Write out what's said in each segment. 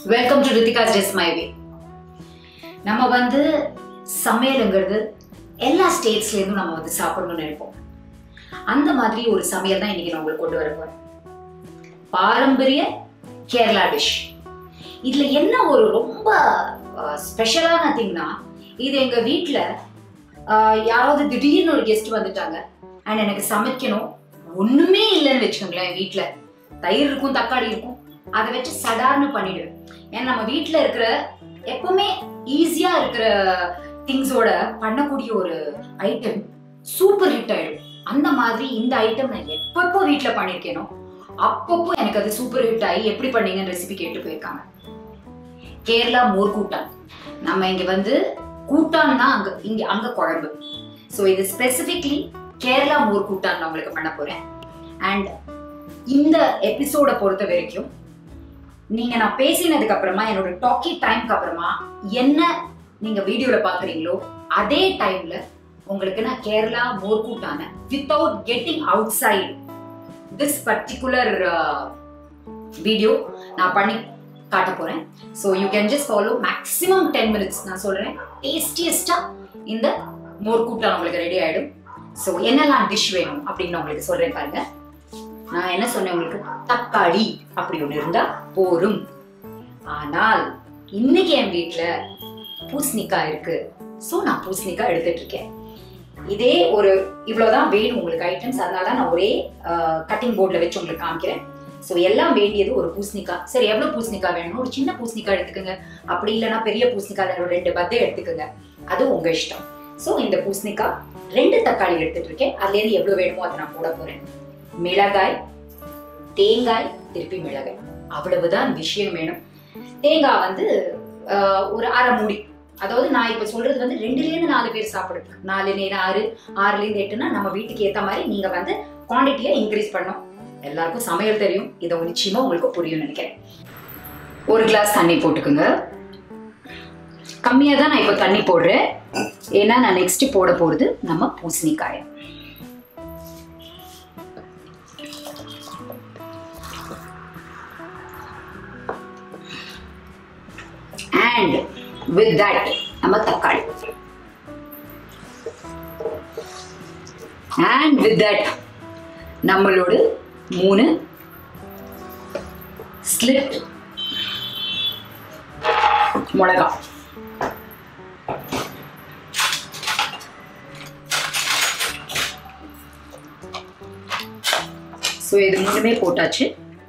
welcome to Rithika's டெஸ் my way நம்ம வந்து சமையலுங்கிறது எல்லா ஸ்டேட்ஸ்லேருந்தும் நம்ம வந்து சாப்பிடணும்னு நினைப்போம் அந்த மாதிரி ஒரு சமையல் தான் இன்னைக்கு நான் உங்களுக்கு கொண்டு வர போறேன் பாரம்பரிய கேரளா டிஷ் இதுல என்ன ஒரு ரொம்ப ஸ்பெஷலான திங்னா இது எங்க வீட்ல ஆஹ், யாராவது திடீர்னு ஒரு கெஸ்ட் வந்துட்டாங்க அண்ட் எனக்கு சமைக்கணும் ஒண்ணுமே இல்லைன்னு வச்சுக்கோங்களேன் என் வீட்ல தயிர் இருக்கும் தக்காளி இருக்கும் அதை வச்சு சடார்னு பண்ணிடுவேன் ஏன்னா நம்ம வீட்ல இருக்கிற எப்பவுமே ஈஸியா இருக்கிற திங்ஸோட பண்ணக்கூடிய ஒரு ஐட்டம் சூப்பர் ஹிட் ஆயிடும் அந்த மாதிரி இந்த ஐட்டம் நான் எப்பப்போ வீட்ல பண்ணிருக்கேனோ அப்பப்போ எனக்கு அது சூப்பர் ஹிட் ஆகி எப்படி பண்ணீங்கன்னு ரெசிபி கேட்டு போயிருக்காங்க கேரளா மோர் கூட்டான் நம்ம இங்க வந்து கூட்டான் தான் அங்க இங்க அங்க குழம்பு ஸோ இது ஸ்பெசிஃபிக்லி கேரளா மோர் கூட்டான் நான் உங்களுக்கு பண்ண போறேன் அண்ட் இந்த எபிசோட பொறுத்த வரைக்கும் நீங்க நான் பேசினதுக்கு அப்புறமா என்னோட டாக்கி டைம்க்கு அப்புறமா என்ன நீங்க வீடியோல பாக்குறீங்களோ அதே டைம்ல உங்களுக்கு நான் கேரளா மோர் கூட்டான without getting outside this particular video நான் பண்ணி காட்ட போறேன் so you can just follow maximum ten minutes நான் சொல்றேன் டேஸ்டியஸ்டா இந்த மோர் கூட்டான் உங்களுக்கு ரெடி ஆயிடும் ஸோ என்னெல்லாம் டிஷ் வேணும் அப்படின்னு நான் உங்களுக்கு சொல்றேன் பாருங்க நான் என்ன சொன்னேன் உங்களுக்கு தக்காளி அப்படி ஒன்று இருந்தா போரும் ஆனால் இன்னைக்கு என் வீட்ல பூசணிக்காய் இருக்கு ஸோ நான் பூசணிக்காய் எடுத்துட்டு இருக்கேன் இதே ஒரு இவ்வளவுதான் வேணும் உங்களுக்கு ஐட்டம்ஸ் அதனால தான் நான் ஒரே கட்டிங் போர்டில் வச்சு உங்களுக்கு காமிக்கிறேன் ஸோ எல்லாம் வேண்டியது ஒரு பூசணிக்காய் சரி எவ்வளோ பூசணிக்காய் வேணும் ஒரு சின்ன பூசணிக்காய் எடுத்துக்கோங்க அப்படி இல்லைன்னா பெரிய பூசணிக்காய் ஒரு ரெண்டு பத்தை எடுத்துக்கோங்க அது உங்க இஷ்டம் ஸோ இந்த பூசணிக்காய் ரெண்டு தக்காளி எடுத்துட்டு இருக்கேன் அதுலேருந்து எவ்வளோ வேணுமோ அதை நான் போட போறேன் மிளகாய் தேங்காய் திருப்பி மிளகாய் அவ்வளவுதான் விஷயம் வேணும் தேங்காய் வந்து ஆஹ், ஒரு அரை மூடி அதாவது நான் இப்ப சொல்றது வந்து ரெண்டுல இருந்து நாலு பேர் சாப்பிடுறது நாலு நேரம் ஆறு ஆறுல இருந்து எட்டுனா நம்ம வீட்டுக்கு ஏத்த மாதிரி நீங்க வந்து குவாண்டிட்டியை இன்க்ரீஸ் பண்ணணும் எல்லாருக்கும் சமையல் தெரியும் இதை நிச்சயமா உங்களுக்கு புரியும் நினைக்கிறேன் ஒரு கிளாஸ் தண்ணி போட்டுக்குங்க கம்மியா தான் நான் இப்போ தண்ணி போடுறேன் ஏன்னா நான் நெக்ஸ்ட் போட போறது நம்ம பூசணிக்காயை அண்ட் வித் தட் நம்ம தக்காளி அண்ட் வித் தட் நம்மளோட மூணு ஸ்லிட் மிளகா ஸோ இது மூணுமே போட்டாச்சு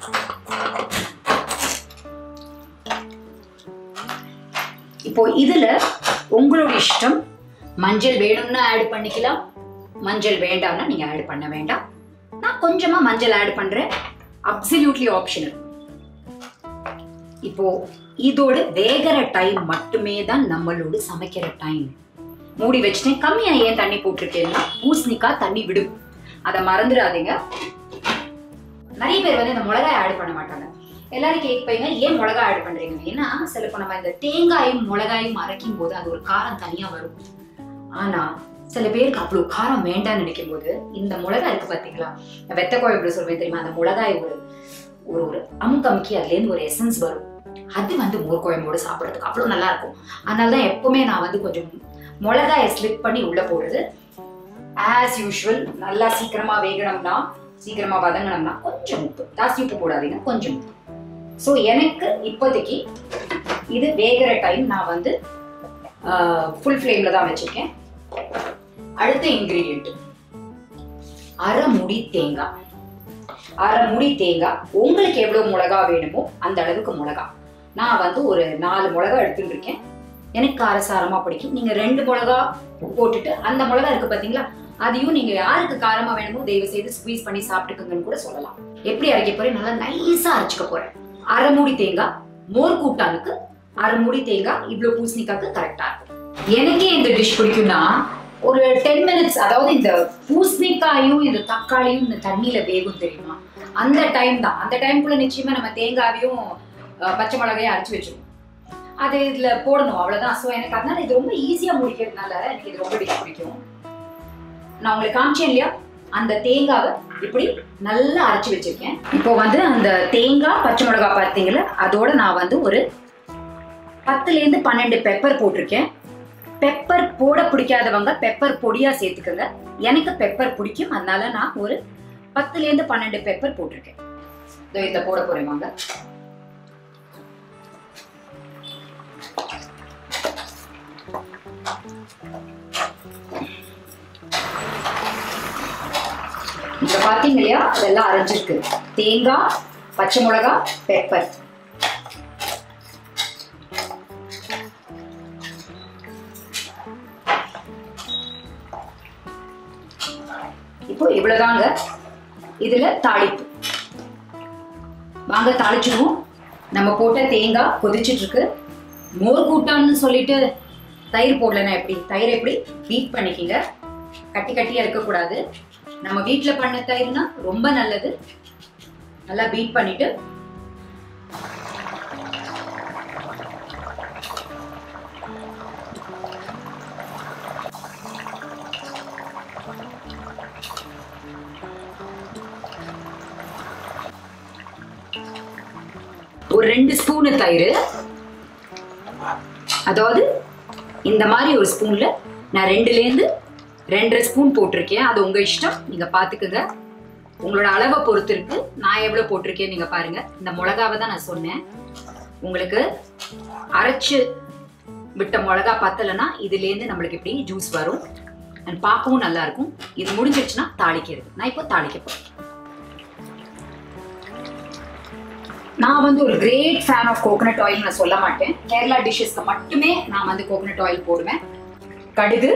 இப்போ இதுல உங்களோட இஷ்டம் மஞ்சள் வேணும்னா ஆட் பண்ணிக்கலாம் மஞ்சள் வேண்டாம்னா நீங்க ஆட் பண்ண வேண்டாம் நான் கொஞ்சமா மஞ்சள் ஆட் பண்றேன் அப்சல்யூட்லி ஆப்ஷனல் இப்போ இதோட வேகிற டைம் மட்டுமே தான் நம்மளோட சமைக்கிற டைம் மூடி வச்சுட்டேன் கம்மியா ஏன் தண்ணி போட்டிருக்கேன்னா பூசணிக்காய் தண்ணி விடும் அதை மறந்துடாதீங்க நிறைய பேர் வந்து இந்த மிளகாய் ஆட் பண்ண மாட்டாங்க எல்லாரும் கேட்பீங்க ஏன் மிளகாய் ஆட் பண்றீங்க ஏன்னா சில இப்போ நம்ம இந்த தேங்காயும் மிளகாயும் அரைக்கும் போது அது ஒரு காரம் தனியா வரும் ஆனா சில பேருக்கு அவ்வளவு காரம் வேண்டாம்னு நினைக்கும் போது இந்த மிளகாய் இருக்கு பாத்தீங்களா நான் வெத்த குழம்பு சொல்வேன் தெரியுமா அந்த மிளகாய் ஒரு ஒரு ஒரு அமுக்கு அமுக்கி அதுலேருந்து ஒரு எசன்ஸ் வரும் அது வந்து மோர் குழம்போட சாப்பிட்றதுக்கு அவ்வளோ நல்லா இருக்கும் அதனால தான் எப்பவுமே நான் வந்து கொஞ்சம் மிளகாயை ஸ்லிப் பண்ணி உள்ள போடுறது ஆஸ் யூஷுவல் நல்லா சீக்கிரமா வேகணும்னா சீக்கிரமா வதங்கணும்னா கொஞ்சம் உப்பு ஜாஸ்தி உப்பு போடாதீங்க கொஞ்சம் உப்பு ஸோ எனக்கு இப்போதைக்கு இது வேகிற டைம் நான் வந்து ஃபுல் ஃப்ளேம்ல தான் வச்சிருக்கேன் அடுத்த இன்கிரீடியன்ட் அரை முடி தேங்காய் அரை முடி தேங்காய் உங்களுக்கு எவ்வளவு மிளகா வேணுமோ அந்த அளவுக்கு மிளகா நான் வந்து ஒரு நாலு மிளகா எடுத்துட்டு இருக்கேன் எனக்கு காரசாரமா பிடிக்கும் நீங்க ரெண்டு மிளகா போட்டுட்டு அந்த மிளகா இருக்கு பாத்தீங்களா அதையும் நீங்க யாருக்கு காரமா வேணுமோ தயவு செய்து ஸ்குவீஸ் பண்ணி சாப்பிட்டுக்குங்கன்னு கூட சொல்லலாம் எப்படி அரைக்க போறேன் நல்லா நைஸா அரைச்சுக்க போறேன் அரை மூடி தேங்காய் மோர் கூட்டானுக்கு அரை மூடி தேங்காய் இவ்வளவு பூசணிக்காக்கு கரெக்டா இருக்கும் எனக்கே இந்த டிஷ் பிடிக்கும்னா ஒரு டென் மினிட்ஸ் அதாவது இந்த பூசணிக்காயும் இந்த தக்காளியும் இந்த தண்ணியில வேகும் தெரியுமா அந்த டைம் தான் அந்த டைம்குள்ள நிச்சயமா நம்ம தேங்காவையும் அஹ், பச்சை மிளகாயும் அரைச்சு வச்சிருவோம் அது இதுல போடணும் அவ்வளவுதான் ஸோ எனக்கு அதனால இது ரொம்ப ஈஸியா முடிக்கிறதுனால எனக்கு இது ரொம்ப டிஷ் பிடிக்கும் நான் உங்களுக்கு காமிச்சேன் இல்லையா அந்த தேங்காவை இப்படி நல்லா அரைச்சு வச்சிருக்கேன் இப்போ வந்து அந்த தேங்காய் பச்சை மிளகாய் பார்த்தீங்களா அதோட நான் வந்து ஒரு பத்துலேருந்து பன்னெண்டு பெப்பர் போட்டிருக்கேன் பெப்பர் போட பிடிக்காதவங்க பெப்பர் பொடியா சேர்த்துக்கோங்க எனக்கு பெப்பர் பிடிக்கும் அதனால நான் ஒரு பத்துலேருந்து பன்னெண்டு பெப்பர் போட்டிருக்கேன் இதோ இதில் போட போறேன் வாங்க இங்க பாத்தீங்க இல்லையா அதெல்லாம் அரைஞ்சிருக்கு தேங்காய் பச்சை மிளகாய் பெப்பர் இப்போ இவ்வளவுதாங்க இதுல தாளிப்பு வாங்க தாளிச்சிடுவோம் நம்ம போட்ட தேங்காய் கொதிச்சிட்டு இருக்கு மோர் கூட்டான்னு சொல்லிட்டு தயிர் போடலன்னா எப்படி தயிர் எப்படி பீட் பண்ணிக்கிங்க கட்டி கட்டியா இருக்கக்கூடாது நம்ம வீட்ல பண்ண தயிர்னா ரொம்ப நல்லது நல்லா பீட் பண்ணிட்டு ஒரு ரெண்டு ஸ்பூனு தயிர் அதாவது இந்த மாதிரி ஒரு ஸ்பூன்ல நான் ரெண்டுலேருந்து ரெண்டரை ஸ்பூன் போட்டிருக்கேன் அது உங்க இஷ்டம் நீங்க பாத்துக்குங்க உங்களோட அளவை பொறுத்து இருக்கு நான் எவ்வளவு போட்டிருக்கேன் நீங்க பாருங்க இந்த மிளகாவை தான் நான் சொன்னேன் உங்களுக்கு அரைச்சு விட்ட மிளகா பத்தலைன்னா இதுலேருந்து நம்மளுக்கு இப்படி ஜூஸ் வரும் அண்ட் பார்க்கவும் நல்லா இருக்கும் இது முடிஞ்சிருச்சுன்னா தாளிக்கிறது நான் இப்போ தாளிக்க போறேன் நான் வந்து ஒரு great fan of coconut oil நான் சொல்ல மாட்டேன் கேரளா டிஷ்ஷஸ்க்கு மட்டுமே நான் வந்து கோகனட் ஆயில் போடுவேன் கடுகு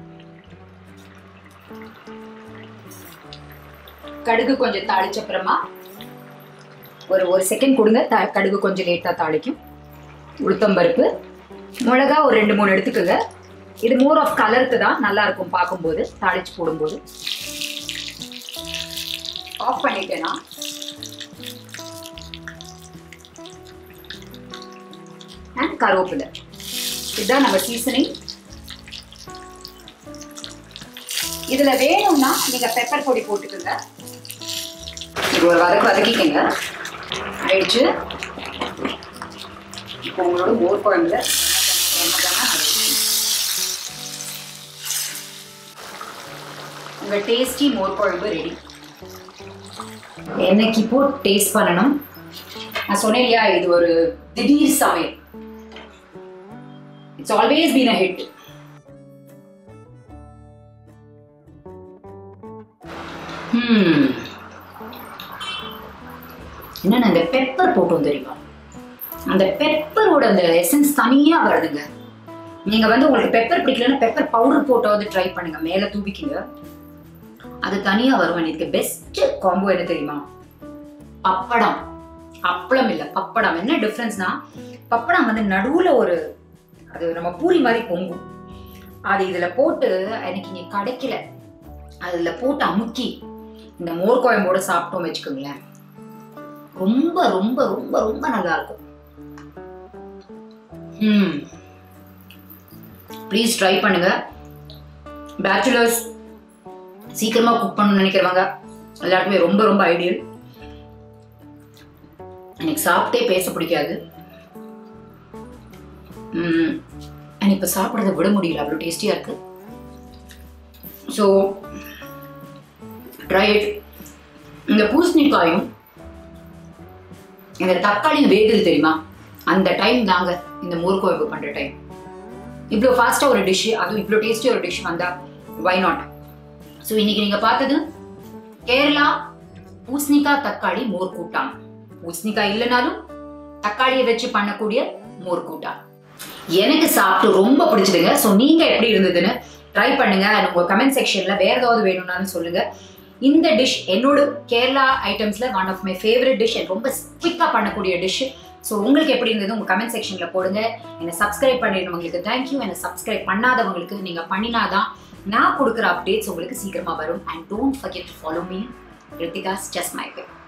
கடுகு கொஞ்சம் தாளிச்ச அப்புறமா ஒரு ஒரு செகண்ட் கொடுங்க த- கடுகு கொஞ்சம் லேட்டாக தாளிக்கும் உளுத்தம்பருப்பு மிளகா ஒரு ரெண்டு மூணு எடுத்துக்கோங்க இது மோர் ஆஃப் கலருக்கு தான் நல்லா இருக்கும் பார்க்கும்போது தாளிச்சு போடும்போது ஆஃப் பண்ணிட்டேன்னா அண்ட் கருவேப்பிலை இதுதான் நம்ம சீசனிங் இதுல வேணும்னா நீங்க பெப்பர் பொடி போட்டுக்கோங்க இது ஒரு வதக்கு வதக்கிக்கங்க ஆயிடுச்சு இப்போ உங்களோட மோர் குழம்புல உங்க டேஸ்டி மோர் குழம்பு ரெடி என்னைக்கு இப்போ டேஸ்ட் பண்ணணும் நான் சொன்னேன் இல்லையா இது ஒரு திடீர் சமையல் it's always been a hit hmm என்னன்னா அந்த பெப்பர் போட்டோம் தெரியுமா அந்த பெப்பரோட அந்த எசன்ஸ் தனியா வருதுங்க நீங்க வந்து உங்களுக்கு பெப்பர் பிடிக்கலன்னா பெப்பர் பவுடர் போட்டாவது ட்ரை பண்ணுங்க மேல தூவிக்கிங்க அது தனியா வரும் இதுக்கு பெஸ்ட் காம்போ என்ன தெரியுமா பப்படம் அப்பளம் இல்ல பப்படம் என்ன டிஃப்ரென்ஸ்னா பப்படம் வந்து நடுவுல ஒரு அது நம்ம பூரி மாதிரி பொங்கும் அது இதுல போட்டு எனக்கு இங்க கிடைக்கல அதுல போட்டு அமுக்கி இந்த மோர் குழம்போட சாப்பிட்டோம் வச்சுக்கோங்களேன் ரொம்ப ரொம்ப ரொம்ப ரொம்ப நல்லா இருக்கும் ம் ப்ளீஸ் ட்ரை பண்ணுங்க பேச்சுலர்ஸ் சீக்கிரமா குக் பண்ணணும்னு நினைக்கிறவங்க எல்லாருக்குமே ரொம்ப ரொம்ப ஐடியல் எனக்கு சாப்பிட்டே பேச பிடிக்காது ம், எனக்கு இப்போ சாப்பிட்றத விட முடியல அவ்வளோ டேஸ்டியாக இருக்கு ஸோ ட்ரை இட் இந்த பூசணிக்காயும் இந்த தக்காளியும் வேகுது தெரியுமா அந்த டைம் தாங்க இந்த மோர் குழம்பு பண்ணுற டைம் இவ்வளோ ஃபாஸ்ட்டாக ஒரு டிஷ்ஷு அதுவும் இவ்வளோ டேஸ்டியாக ஒரு டிஷ் வந்தா வை நாட் ஸோ இன்னைக்கு நீங்கள் பார்த்தது கேரளா பூசணிக்காய் தக்காளி மோர் கூட்டான் பூசணிக்காய் இல்லைனாலும் தக்காளியை வச்சு பண்ணக்கூடிய மோர் கூட்டான் எனக்கு சாப்பிட்டு ரொம்ப பிடிச்சதுங்க ஸோ நீங்கள் எப்படி இருந்ததுன்னு ட்ரை பண்ணுங்க and உங்க கமெண்ட் செக்ஷன்ல வேற ஏதாவது வேணும்னாலும் சொல்லுங்க இந்த டிஷ் என்னோட கேரளா ஐட்டம்ஸ்ல one of my favourite dish ரொம்ப குவிக்காக பண்ணக்கூடிய டிஷ் ஸோ உங்களுக்கு எப்படி இருந்தது உங்க கமெண்ட் செக்ஷன்ல போடுங்க என்னை சப்ஸ்கிரைப் பண்ணிருந்தவங்களுக்கு தேங்க்யூ என்னை சப்ஸ்கிரைப் பண்ணாதவங்களுக்கு நீங்க பண்ணினாதான் நான் கொடுக்குற அப்டேட்ஸ் உங்களுக்கு சீக்கிரமா வரும் and don't forget to follow me Rithika's just my way